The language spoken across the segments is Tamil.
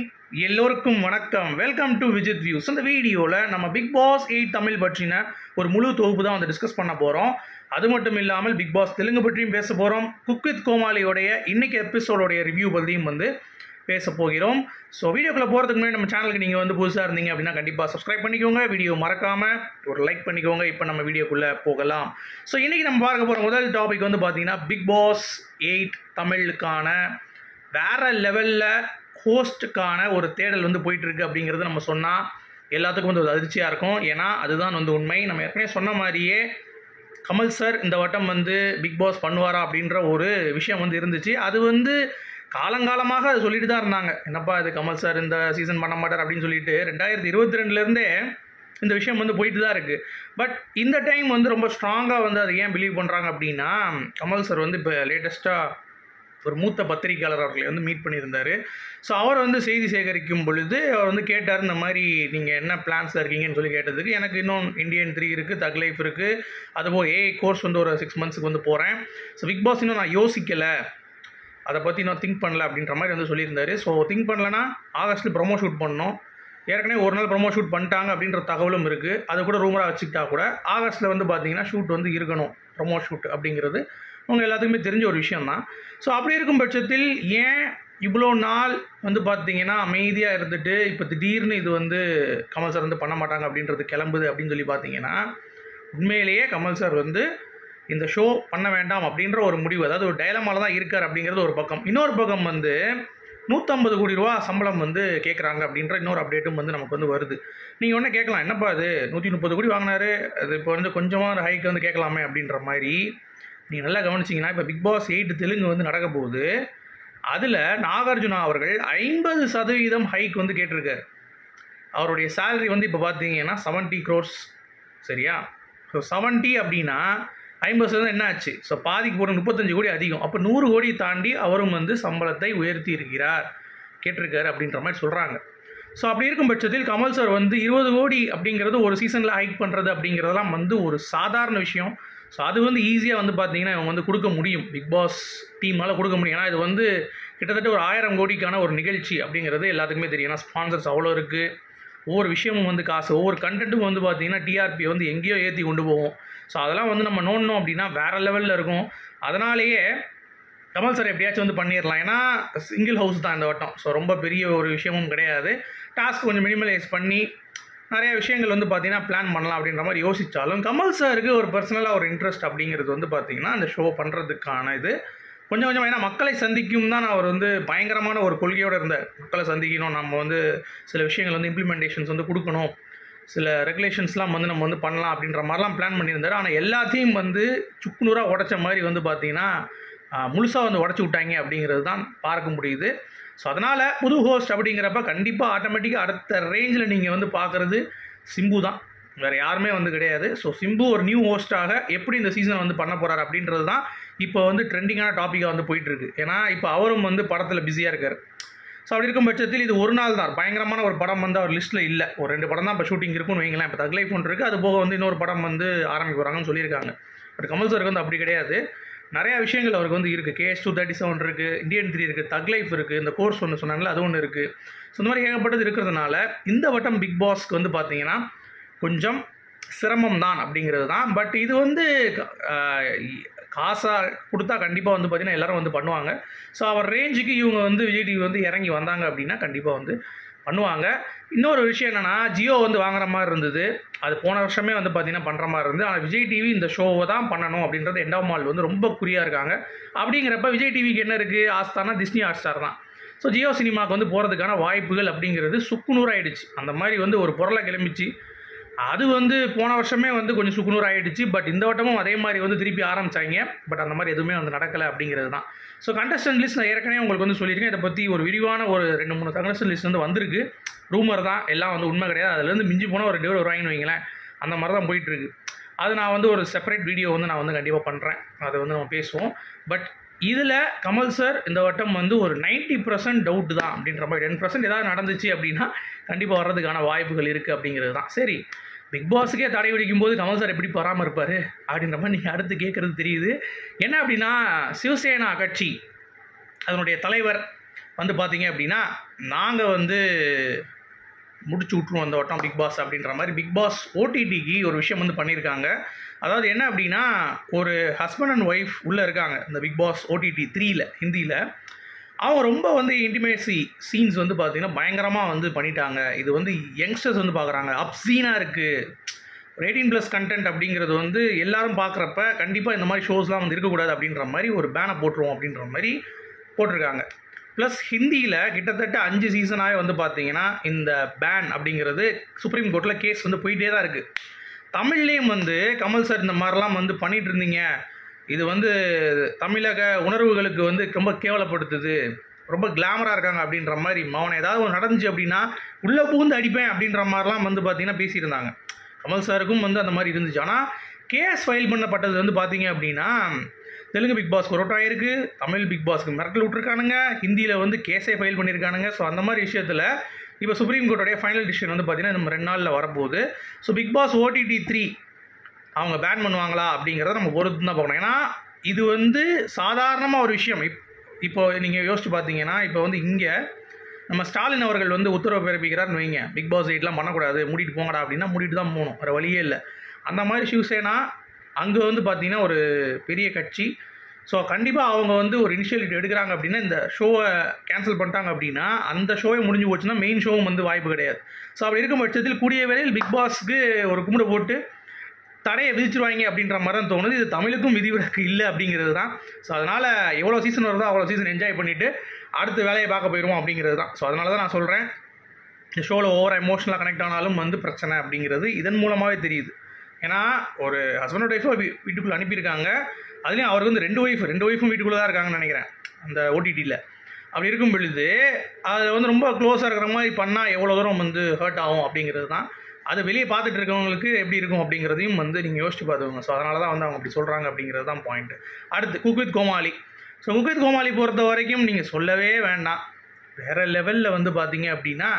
எல்லோருக்கும் வணக்கம் வெல்கம் டு விஜித் வியூஸ் இந்த வீடியோவில் நம்ம பிக் பாஸ் எயிட் தமிழ் பற்றின ஒரு முழு தொகுப்பு தான் வந்து டிஸ்கஸ் பண்ண போகிறோம் அது மட்டும் இல்லாமல் பிக் பாஸ் தெலுங்கு பற்றியும் பேச போகிறோம் குக் வித் கோமாளியோடைய இன்னைக்கு எபிசோடோடைய ரிவ்யூ பற்றியும் வந்து பேச போகிறோம் ஸோ வீடியோக்குள்ளே போகிறதுக்கு முன்னாடி நம்ம சேனலுக்கு நீங்கள் வந்து புதுசாக இருந்தீங்க அப்படின்னா கண்டிப்பாக சப்ஸ்கிரைப் பண்ணிக்கோங்க வீடியோ மறக்காமல் ஒரு லைக் பண்ணிக்கோங்க இப்போ நம்ம வீடியோக்குள்ளே போகலாம் ஸோ இன்றைக்கி நம்ம பார்க்க போகிற முதல் டாபிக் வந்து பார்த்தீங்கன்னா பிக் பாஸ் எயிட் தமிழுக்கான வேற லெவலில் ஹோஸ்ட்டுக்கான ஒரு தேடல் வந்து போயிட்டு இருக்கு அப்படிங்கிறது நம்ம சொன்னால் எல்லாத்துக்கும் வந்து ஒரு அதிர்ச்சியாக இருக்கும் ஏன்னா அதுதான் வந்து உண்மை நம்ம ஏற்கனவே சொன்ன மாதிரியே கமல் சார் இந்த வட்டம் வந்து பிக் பாஸ் பண்ணுவாரா அப்படின்ற ஒரு விஷயம் வந்து இருந்துச்சு அது வந்து காலங்காலமாக அது சொல்லிட்டு தான் இருந்தாங்க என்னப்பா இது கமல் சார் இந்த சீசன் பண்ண மாட்டார் அப்படின்னு சொல்லிட்டு ரெண்டாயிரத்தி இருபத்தி ரெண்டுலேருந்தே இந்த விஷயம் வந்து போயிட்டு தான் இருக்குது பட் இந்த டைம் வந்து ரொம்ப ஸ்ட்ராங்காக வந்து அதை ஏன் பிலீவ் பண்ணுறாங்க அப்படின்னா கமல் சார் வந்து இப்போ லேட்டஸ்ட்டாக ஒரு மூத்த பத்திரிகையாளர் அவர்களை வந்து மீட் பண்ணியிருந்தார் ஸோ அவர் வந்து செய்தி சேகரிக்கும் பொழுது அவர் வந்து கேட்டார் இந்த மாதிரி நீங்கள் என்ன பிளான்ஸில் இருக்கீங்கன்னு சொல்லி கேட்டதுக்கு எனக்கு இன்னும் இந்தியன் த்ரீ இருக்குது தக் லைஃப் இருக்குது அதுபோல் ஏ கோர்ஸ் வந்து ஒரு சிக்ஸ் மந்த்ஸுக்கு வந்து போகிறேன் ஸோ பிக் பாஸ் இன்னும் நான் யோசிக்கலை அதை பற்றி இன்னும் திங்க் பண்ணல அப்படின்ற மாதிரி வந்து சொல்லியிருந்தாரு ஸோ திங்க் பண்ணலன்னா ஆகஸ்ட்டில் ப்ரொமோ ஷூட் பண்ணோம் ஏற்கனவே ஒரு நாள் ப்ரொமோ ஷூட் பண்ணிட்டாங்க அப்படின்ற தகவலும் இருக்குது அது கூட ரூமராக வச்சுக்கிட்டா கூட ஆகஸ்ட்டில் வந்து பார்த்தீங்கன்னா ஷூட் வந்து இருக்கணும் ப்ரொமோ ஷூட் அப்படிங்கிறது உங்கள் எல்லாத்துக்குமே தெரிஞ்ச ஒரு விஷயம் தான் ஸோ அப்படி இருக்கும் பட்சத்தில் ஏன் இவ்வளோ நாள் வந்து பார்த்தீங்கன்னா அமைதியாக இருந்துட்டு இப்போ திடீர்னு இது வந்து கமல் சார் வந்து பண்ண மாட்டாங்க அப்படின்றது கிளம்புது அப்படின்னு சொல்லி பார்த்தீங்கன்னா உண்மையிலேயே கமல் சார் வந்து இந்த ஷோ பண்ண வேண்டாம் அப்படின்ற ஒரு முடிவு அதாவது ஒரு டைலமால தான் இருக்கார் அப்படிங்கிறது ஒரு பக்கம் இன்னொரு பக்கம் வந்து நூற்றம்பது கோடி ரூபா சம்பளம் வந்து கேட்குறாங்க அப்படின்ற இன்னொரு அப்டேட்டும் வந்து நமக்கு வந்து வருது நீங்கள் ஒன்றே கேட்கலாம் என்னப்பா அது நூற்றி முப்பது கோடி வாங்கினாரு அது இப்போ வந்து கொஞ்சமாக ஒரு ஹைக் வந்து கேட்கலாமே அப்படின்ற மாதிரி நீங்கள் நல்லா கவனிச்சிங்கன்னா இப்போ பிக் பாஸ் எயிட் தெலுங்கு வந்து நடக்க போகுது அதில் நாகார்ஜுனா அவர்கள் ஐம்பது சதவீதம் ஹைக் வந்து கேட்டிருக்காரு அவருடைய சேலரி வந்து இப்போ பார்த்தீங்கன்னா செவன்ட்டி க்ரோர்ஸ் சரியா ஸோ செவன்ட்டி அப்படின்னா ஐம்பது சதவீதம் என்ன ஆச்சு ஸோ பாதிக்கு போகிற முப்பத்தஞ்சு கோடி அதிகம் அப்போ நூறு கோடி தாண்டி அவரும் வந்து சம்பளத்தை உயர்த்தி இருக்கிறார் கேட்டிருக்காரு அப்படின்ற மாதிரி சொல்கிறாங்க ஸோ அப்படி இருக்கும் பட்சத்தில் கமல் சார் வந்து இருபது கோடி அப்படிங்கிறது ஒரு சீசனில் ஹைக் பண்ணுறது அப்படிங்கிறதெல்லாம் வந்து ஒரு சாதாரண விஷயம் ஸோ அது வந்து ஈஸியாக வந்து பார்த்தீங்கன்னா இவங்க வந்து கொடுக்க முடியும் பிக் பாஸ் டீமால் கொடுக்க முடியும் ஏன்னா இது வந்து கிட்டத்தட்ட ஒரு ஆயிரம் கோடிக்கான ஒரு நிகழ்ச்சி அப்படிங்கிறது எல்லாத்துக்குமே தெரியும் ஏன்னா ஸ்பான்சர்ஸ் அவ்வளோ இருக்குது ஒவ்வொரு விஷயமும் வந்து காசு ஒவ்வொரு கண்டென்ட்டும் வந்து பார்த்தீங்கன்னா டிஆர்பி வந்து எங்கேயோ ஏற்றி கொண்டு போவோம் ஸோ அதெல்லாம் வந்து நம்ம நோண்டணும் அப்படின்னா வேறு லெவலில் இருக்கும் அதனாலேயே கமல் சார் எப்படியாச்சும் வந்து பண்ணிடலாம் ஏன்னா சிங்கிள் ஹவுஸ் தான் இந்த வட்டம் ஸோ ரொம்ப பெரிய ஒரு விஷயமும் கிடையாது டாஸ்க் கொஞ்சம் மினிமலைஸ் பண்ணி நிறைய விஷயங்கள் வந்து பார்த்தீங்கன்னா பிளான் பண்ணலாம் அப்படின்ற மாதிரி யோசித்தாலும் கமல் சாருக்கு ஒரு பர்சனலாக ஒரு இன்ட்ரெஸ்ட் அப்படிங்கிறது வந்து பார்த்தீங்கன்னா அந்த ஷோ பண்ணுறதுக்கான இது கொஞ்சம் கொஞ்சம் ஏன்னா மக்களை சந்திக்கும் தான் அவர் வந்து பயங்கரமான ஒரு கொள்கையோடு இருந்தார் மக்களை சந்திக்கணும் நம்ம வந்து சில விஷயங்கள் வந்து இம்ப்ளிமெண்டேஷன்ஸ் வந்து கொடுக்கணும் சில ரெகுலேஷன்ஸ்லாம் வந்து நம்ம வந்து பண்ணலாம் அப்படின்ற மாதிரிலாம் பிளான் பண்ணியிருந்தார் ஆனால் எல்லாத்தையும் வந்து சுக்குநூறாக உடச்ச மாதிரி வந்து பார்த்தீங்கன்னா முழுசாக வந்து உடச்சி விட்டாங்க அப்படிங்கிறது தான் பார்க்க முடியுது ஸோ அதனால் புது ஹோஸ்ட் அப்படிங்கிறப்ப கண்டிப்பாக ஆட்டோமேட்டிக்காக அடுத்த ரேஞ்சில் நீங்கள் வந்து பார்க்குறது சிம்பு தான் வேறு யாருமே வந்து கிடையாது ஸோ சிம்பு ஒரு நியூ ஹோஸ்ட்டாக எப்படி இந்த சீசன் வந்து பண்ண போகிறார் அப்படின்றது தான் இப்போ வந்து ட்ரெண்டிங்கான டாப்பிக்காக வந்து போயிட்டுருக்கு ஏன்னா இப்போ அவரும் வந்து படத்தில் பிஸியாக இருக்கார் ஸோ அப்படி இருக்கும் பட்சத்தில் இது ஒரு நாள் தான் பயங்கரமான ஒரு படம் வந்து அவர் லிஸ்ட்டில் இல்லை ஒரு ரெண்டு படம் தான் இப்போ ஷூட்டிங் இருக்குன்னு வைங்களேன் இப்போ தக்லைஃப் ஒன்று இருக்குது அது போக வந்து இன்னொரு படம் வந்து ஆரம்பிக்க போகிறாங்கன்னு சொல்லியிருக்காங்க பட் கமல் சாருக்கு வந்து அப்படி கிடையாது நிறையா விஷயங்கள் அவருக்கு வந்து இருக்குது கேஎஸ் டூ தேர்ட்டி செவன் இருக்குது இந்தியன் த்ரீ இருக்குது தக் லைஃப் இருக்குது இந்த கோர்ஸ் ஒன்று சொன்னாங்களே அது ஒன்று இருக்குது ஸோ இந்த மாதிரி ஏகப்பட்டது இருக்கிறதுனால இந்த வட்டம் பிக் பாஸ்க்கு வந்து பார்த்தீங்கன்னா கொஞ்சம் சிரமம் தான் அப்படிங்கிறது தான் பட் இது வந்து காசாக கொடுத்தா கண்டிப்பாக வந்து பார்த்திங்கன்னா எல்லோரும் வந்து பண்ணுவாங்க ஸோ அவர் ரேஞ்சுக்கு இவங்க வந்து விஜய் டிவி வந்து இறங்கி வந்தாங்க அப்படின்னா கண்டிப்பாக வந்து பண்ணுவாங்க இன்னொரு விஷயம் என்னென்னா ஜியோ வந்து வாங்குற மாதிரி இருந்தது அது போன வருஷமே வந்து பார்த்திங்கன்னா பண்ணுற மாதிரி இருந்தது ஆனால் விஜய் டிவி இந்த ஷோவை தான் பண்ணணும் அப்படின்றது எண்டாம் மால் வந்து ரொம்ப குறியாக இருக்காங்க அப்படிங்கிறப்ப விஜய் டிவிக்கு என்ன இருக்குது ஆஸ்தானா டிஸ்னி ஹாட் ஸ்டார் தான் ஸோ ஜியோ சினிமாவுக்கு வந்து போகிறதுக்கான வாய்ப்புகள் அப்படிங்கிறது சுக்குநூறாயிடுச்சு அந்த மாதிரி வந்து ஒரு பொருளை கிளம்பிச்சு அது வந்து போன வருஷமே வந்து கொஞ்சம் சுக்குநூறு ஆகிடுச்சு பட் இந்த வட்டமும் அதே மாதிரி வந்து திருப்பி ஆரம்பித்தாங்க பட் அந்த மாதிரி எதுவுமே வந்து நடக்கலை அப்படிங்கிறது தான் ஸோ கண்டஸ்டன்ட் லிஸ்ட் நான் ஏற்கனவே உங்களுக்கு வந்து சொல்லியிருக்கேன் இதை பற்றி ஒரு விரிவான ஒரு ரெண்டு மூணு கண்டஸ்டன்ட் லிஸ்ட் வந்து வந்திருக்கு ரூமர் தான் எல்லாம் வந்து உண்மை கிடையாது அதுலேருந்து மிஞ்சி போனால் ஒரு டேவர் வருவாங்கன்னு வைங்களேன் அந்த மாதிரி தான் போயிட்டுருக்கு அது நான் வந்து ஒரு செப்பரேட் வீடியோ வந்து நான் வந்து கண்டிப்பாக பண்ணுறேன் அதை வந்து நம்ம பேசுவோம் பட் இதில் கமல் சார் இந்த வட்டம் வந்து ஒரு நைன்ட்டி பர்சன்ட் டவுட் தான் அப்படின்ற மாதிரி டென் பர்சன்ட் ஏதாவது நடந்துச்சு அப்படின்னா கண்டிப்பாக வர்றதுக்கான வாய்ப்புகள் இருக்குது அப்படிங்கிறது தான் சரி பிக் பாஸுக்கே தடை விதிக்கும் போது கமல் சார் எப்படி பராமல் இருப்பார் அப்படின்ற மாதிரி நீங்கள் அடுத்து கேட்குறது தெரியுது என்ன அப்படின்னா சிவசேனா கட்சி அதனுடைய தலைவர் வந்து பார்த்தீங்க அப்படின்னா நாங்கள் வந்து முடிச்சு விட்ருவோம் அந்த வட்டம் பிக் பாஸ் அப்படின்ற மாதிரி பிக் பாஸ் ஓடிடிக்கு ஒரு விஷயம் வந்து பண்ணியிருக்காங்க அதாவது என்ன அப்படின்னா ஒரு ஹஸ்பண்ட் அண்ட் ஒய்ஃப் உள்ளே இருக்காங்க இந்த பிக் பாஸ் ஓடிடி த்ரீல ஹிந்தியில் அவங்க ரொம்ப வந்து இன்டிமேசி சீன்ஸ் வந்து பார்த்தீங்கன்னா பயங்கரமாக வந்து பண்ணிட்டாங்க இது வந்து யங்ஸ்டர்ஸ் வந்து பார்க்குறாங்க அப்சீனாக இருக்குது எயிட்டீன் ப்ளஸ் கண்டென்ட் அப்படிங்கிறது வந்து எல்லாரும் பார்க்குறப்ப கண்டிப்பாக இந்த மாதிரி ஷோஸ்லாம் வந்து இருக்கக்கூடாது அப்படின்ற மாதிரி ஒரு பேனை போட்டுருவோம் அப்படின்ற மாதிரி போட்டிருக்காங்க ப்ளஸ் ஹிந்தியில் கிட்டத்தட்ட அஞ்சு சீசனாகவே வந்து பார்த்தீங்கன்னா இந்த பேன் அப்படிங்கிறது சுப்ரீம் கோர்ட்டில் கேஸ் வந்து போயிட்டே தான் இருக்குது தமிழ்லேயும் வந்து கமல் சார் இந்த மாதிரிலாம் வந்து பண்ணிட்டு இருந்தீங்க இது வந்து தமிழக உணர்வுகளுக்கு வந்து ரொம்ப கேவலப்படுத்துது ரொம்ப கிளாமராக இருக்காங்க அப்படின்ற மாதிரி மவனை ஏதாவது ஒன்று நடந்துச்சு அப்படின்னா உள்ளே பூந்து அடிப்பேன் அப்படின்ற மாதிரிலாம் வந்து பார்த்தீங்கன்னா பேசியிருந்தாங்க கமல் சாருக்கும் வந்து அந்த மாதிரி இருந்துச்சு ஆனால் கேஸ் ஃபைல் பண்ணப்பட்டது வந்து பார்த்தீங்க அப்படின்னா தெலுங்கு பிக் பாஸ்க்கு ஒரு வட்டம் ஆயிருக்கு தமிழ் பிக் பாஸ்க்கு மிரட்டல் விட்ருக்கானுங்க ஹிந்தியில் வந்து கேஸே ஃபைல் பண்ணியிருக்கானுங்க ஸோ அந்த மாதிரி விஷயத்தில் இப்போ சுப்ரீம் கோர்ட்டோடைய ஃபைனல் டிசிஷன் வந்து பார்த்தீங்கன்னா நம்ம ரெண்டு நாளில் வரப்போகுது so Bigg Boss OTT three அவங்க பேன் பண்ணுவாங்களா அப்படிங்கிறத நம்ம பொறுத்து தான் பார்க்கணும் ஏன்னா இது வந்து சாதாரணமாக ஒரு விஷயம் இப் இப்போ நீங்கள் யோசிச்சு பார்த்தீங்கன்னா இப்போ வந்து இங்கே நம்ம ஸ்டாலின் அவர்கள் வந்து உத்தரவு பிறப்பிக்கிறார்னு வைங்க பிக் பாஸ் எயிட்லாம் பண்ணக்கூடாது மூடிட்டு போங்கடா அப்படின்னா மூடிட்டு தான் போகணும் வேறு வழியே இல்லை அந்த மாதிரி சிவசேனா அங்கே வந்து பார்த்தீங்கன்னா ஒரு பெரிய கட்சி ஸோ கண்டிப்பாக அவங்க வந்து ஒரு இனிஷியேட்டிவ் எடுக்கிறாங்க அப்படின்னா இந்த ஷோவை கேன்சல் பண்ணிட்டாங்க அப்படின்னா அந்த ஷோவை முடிஞ்சு போச்சுன்னா மெயின் ஷோவும் வந்து வாய்ப்பு கிடையாது ஸோ அப்படி இருக்கும் பட்சத்தில் கூடிய வேளையில் பிக் பாஸ்க்கு ஒரு கும்பிட போட்டு தடையை விதிச்சிருவாங்க அப்படின்ற மாதிரி தான் தோணுது இது தமிழுக்கும் விதிவிலக்கு இல்லை அப்படிங்கிறது தான் ஸோ அதனால் எவ்வளோ சீசன் வருதோ அவ்வளோ சீசன் என்ஜாய் பண்ணிவிட்டு அடுத்த வேலையை பார்க்க போயிடுவோம் அப்படிங்கிறது தான் ஸோ அதனால தான் நான் சொல்கிறேன் இந்த ஷோவில் ஓவர் எமோஷனலாக கனெக்ட் ஆனாலும் வந்து பிரச்சனை அப்படிங்கிறது இதன் மூலமாகவே தெரியுது ஏன்னா ஒரு ஹஸ்பண்ட் ஒய்ஃபை வீட்டுக்குள்ளே அனுப்பியிருக்காங்க அதுலேயும் அவருக்கு வந்து ரெண்டு ஒய்ஃப் ரெண்டு ஒய்ஃபும் வீட்டுக்குள்ளே தான் இருக்காங்கன்னு நினைக்கிறேன் அந்த ஓடிடியில் அப்படி இருக்கும் பொழுது அது வந்து ரொம்ப க்ளோஸாக இருக்கிற மாதிரி பண்ணால் எவ்வளோ தூரம் வந்து ஹர்ட் ஆகும் அப்படிங்கிறது தான் அது வெளியே பார்த்துட்டு இருக்கவங்களுக்கு எப்படி இருக்கும் அப்படிங்கிறதையும் வந்து நீங்கள் யோசிச்சு பார்த்துக்கோங்க ஸோ அதனால தான் வந்து அவங்க அப்படி சொல்கிறாங்க அப்படிங்கிறது தான் பாயிண்ட் அடுத்து cook with Comali so cook with Comali பொறுத்த வரைக்கும் நீங்கள் சொல்லவே வேண்டாம் வேறு லெவலில் வந்து பார்த்தீங்க அப்படின்னா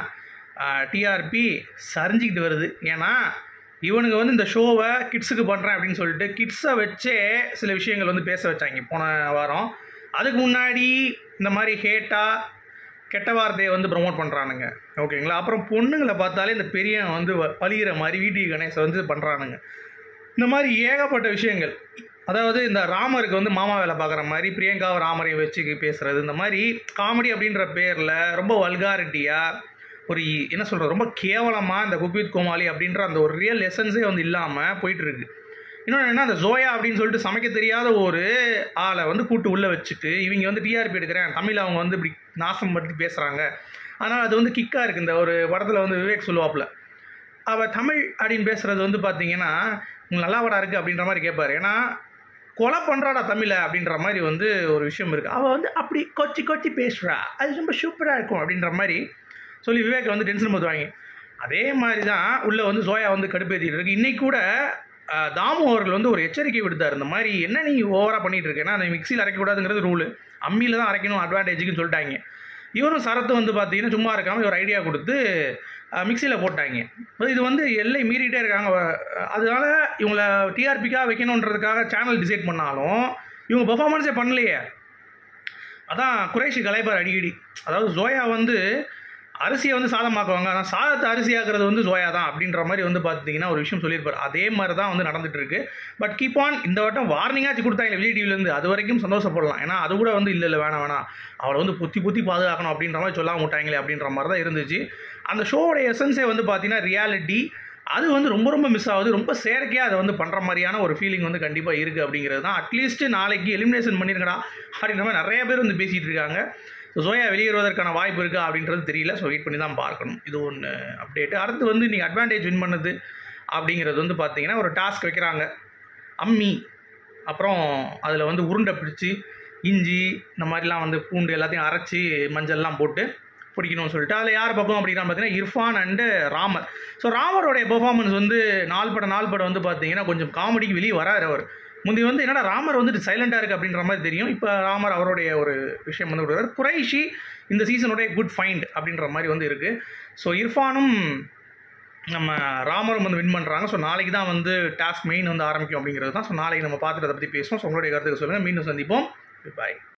டிஆர்பி சரிஞ்சிக்கிட்டு வருது ஏன்னா இவனுங்க வந்து இந்த ஷோவை கிட்ஸுக்கு பண்ணுறேன் அப்படின்னு சொல்லிட்டு கிட்ஸை வச்சே சில விஷயங்கள் வந்து பேச வச்சாங்க போன வாரம் அதுக்கு முன்னாடி இந்த மாதிரி ஹேட்டாக கெட்ட வார்த்தையை வந்து ப்ரொமோட் பண்ணுறானுங்க ஓகேங்களா அப்புறம் பொண்ணுங்களை பார்த்தாலே இந்த பெரியவன் வந்து வ- பழிகிற மாதிரி வீட்டு கணேசை வந்து பண்ணுறானுங்க இந்த மாதிரி ஏகப்பட்ட விஷயங்கள் அதாவது இந்த ராமருக்கு வந்து மாமா வேலை பார்க்குற மாதிரி பிரியங்காவை ராமரையும் வச்சு பேசுகிறது இந்த மாதிரி காமெடி அப்படின்ற பேரில் ரொம்ப வல்காரிட்டியாக ஒரு என்ன சொல்கிறது ரொம்ப கேவலமாக இந்த குக் வித் கோமாளி அப்படின்ற அந்த ஒரு ரியல் எசன்ஸே வந்து இல்லாமல் போயிட்டுருக்கு இன்னொன்று என்ன அந்த ஜோயா அப்படின்னு சொல்லிட்டு சமைக்க தெரியாத ஒரு ஆளை வந்து கூட்டு உள்ளே வச்சுட்டு இவங்க வந்து டிஆர்பி எடுக்கிறேன் தமிழ் அவங்க வந்து இப்படி நாசம் படுத்தி பேசுகிறாங்க அதனால் அது வந்து கிக்காக இருக்குது இந்த ஒரு படத்தில் வந்து விவேக் சொல்லுவாப்புல அவள் தமிழ் அப்படின்னு பேசுகிறது வந்து பார்த்தீங்கன்னா உங்களுக்கு நல்லா வடா இருக்குது அப்படின்ற மாதிரி கேட்பாரு ஏன்னா கொலை பண்ணுறாடா தமிழை அப்படின்ற மாதிரி வந்து ஒரு விஷயம் இருக்குது அவள் வந்து அப்படி கொச்சி கொச்சி பேசுகிறா அது ரொம்ப சூப்பராக இருக்கும் அப்படின்ற மாதிரி சொல்லி விவேக் வந்து டென்ஷன் பண்ணுவாங்க அதே மாதிரி தான் உள்ளே வந்து சோயா வந்து கடுப்பேற்றிட்டு இருக்கு இன்னைக்கு கூட அஹ், தாமு அவர்கள் வந்து ஒரு எச்சரிக்கை விடுத்தார் இந்த மாதிரி என்ன நீ ஓவராக பண்ணிட்டு இருக்க ஏன்னா அந்த மிக்சியில் அரைக்கக்கூடாதுங்கிறது ரூலு அம்மியில் தான் அரைக்கணும் அட்வான்டேஜுக்குன்னு சொல்லிட்டாங்க இவரும் சரத்து வந்து பார்த்தீங்கன்னா சும்மா இருக்காமல் ஒரு ஐடியா கொடுத்து மிக்சியில் போட்டாங்க அப்ப இது வந்து எல்லை மீறிட்டே இருக்காங்க அஹ் அதனால இவங்கள டிஆர்பிக்காக வைக்கணுன்றதுக்காக சேனல் டிசைட் பண்ணாலும் இவங்க பெர்ஃபார்மன்ஸே பண்ணலையே அதான் குறைஷி கலைப்பார் அடிக்கடி அதாவது ஜோயா வந்து அரிசியை வந்து சாதமாக்குவாங்க ஆனால் சாதத்தை அரிசியாக்குறது வந்து ஜோயா தான் அப்படின்ற மாதிரி வந்து பார்த்தீங்கன்னா ஒரு விஷயம் சொல்லியிருப்பார் அதே மாதிரி தான் வந்து நடந்துட்டு இருக்கு பட் கீப் ஆன் இந்த வட்டம் வார்னிங்காச்சு கொடுத்தாங்க விஜய் டிவிலேருந்து அது வரைக்கும் சந்தோஷப்படலாம் ஏன்னா அது கூட வந்து இல்லை இல்லை வேணாம் வேணாம் அவளை வந்து புத்தி புத்தி பாதுகாக்கணும் அப்படின்ற மாதிரி சொல்லாம விட்டாங்களே அப்படின்ற மாதிரி தான் இருந்துச்சு அந்த ஷோவோட எசன்ஸே வந்து பார்த்தீங்கன்னா ரியாலிட்டி அது வந்து ரொம்ப ரொம்ப மிஸ் ஆகுது ரொம்ப செயற்கையாக அதை வந்து பண்ணுற மாதிரியான ஒரு ஃபீலிங் வந்து கண்டிப்பாக இருக்குது அப்படிங்கிறது தான் அட்லீஸ்ட் நாளைக்கு எலிமினேஷன் பண்ணிருங்கடா அப்படின்ற மாதிரி நிறைய பேர் வந்து பேசிகிட்டு இருக்காங்க ஸோ ஜோயா வெளியேறுவதற்கான வாய்ப்பு இருக்கா அப்படின்றது தெரியல ஸோ வெயிட் பண்ணி தான் பார்க்கணும் இது ஒன்று அப்டேட் அடுத்து வந்து நீங்கள் அட்வான்டேஜ் வின் பண்ணது அப்படிங்கிறது வந்து பார்த்தீங்கன்னா ஒரு டாஸ்க் வைக்கிறாங்க அம்மி அப்புறம் அதில் வந்து உருண்டை பிடிச்சி இஞ்சி இந்த மாதிரிலாம் வந்து பூண்டு எல்லாத்தையும் அரைச்சி மஞ்சள்லாம் போட்டு பிடிக்கணும்னு சொல்லிட்டு அதில் யார் பக்கம் அப்படின்னா பார்த்தீங்கன்னா இர்ஃபான் அண்டு ராமர் ஸோ ராமரோடைய பெர்ஃபார்மன்ஸ் வந்து நாள் படம் நாள் படம் வந்து பார்த்தீங்கன்னா கொஞ்சம் காமெடிக்கு வெளியே வராரு அவர் முந்தி வந்து என்னடா ராமர் வந்துட்டு சைலண்டாக இருக்குது அப்படின்ற மாதிரி தெரியும் இப்போ ராமர் அவருடைய ஒரு விஷயம் வந்து கொடுக்குறாரு குறைஷி இந்த சீசனுடைய குட் ஃபைண்ட் அப்படின்ற மாதிரி வந்து இருக்குது ஸோ இர்ஃபானும் நம்ம ராமரும் வந்து வின் பண்ணுறாங்க ஸோ நாளைக்கு தான் வந்து டாஸ்க் மெயின் வந்து ஆரம்பிக்கும் அப்படிங்கிறது தான் ஸோ நாளைக்கு நம்ம பார்த்துட்டு அதை பற்றி பேசுவோம் ஸோ உங்களுடைய கருத்துக்கு சொல்லுங்கள் மீண்டும் சந்திப்போம் பாய்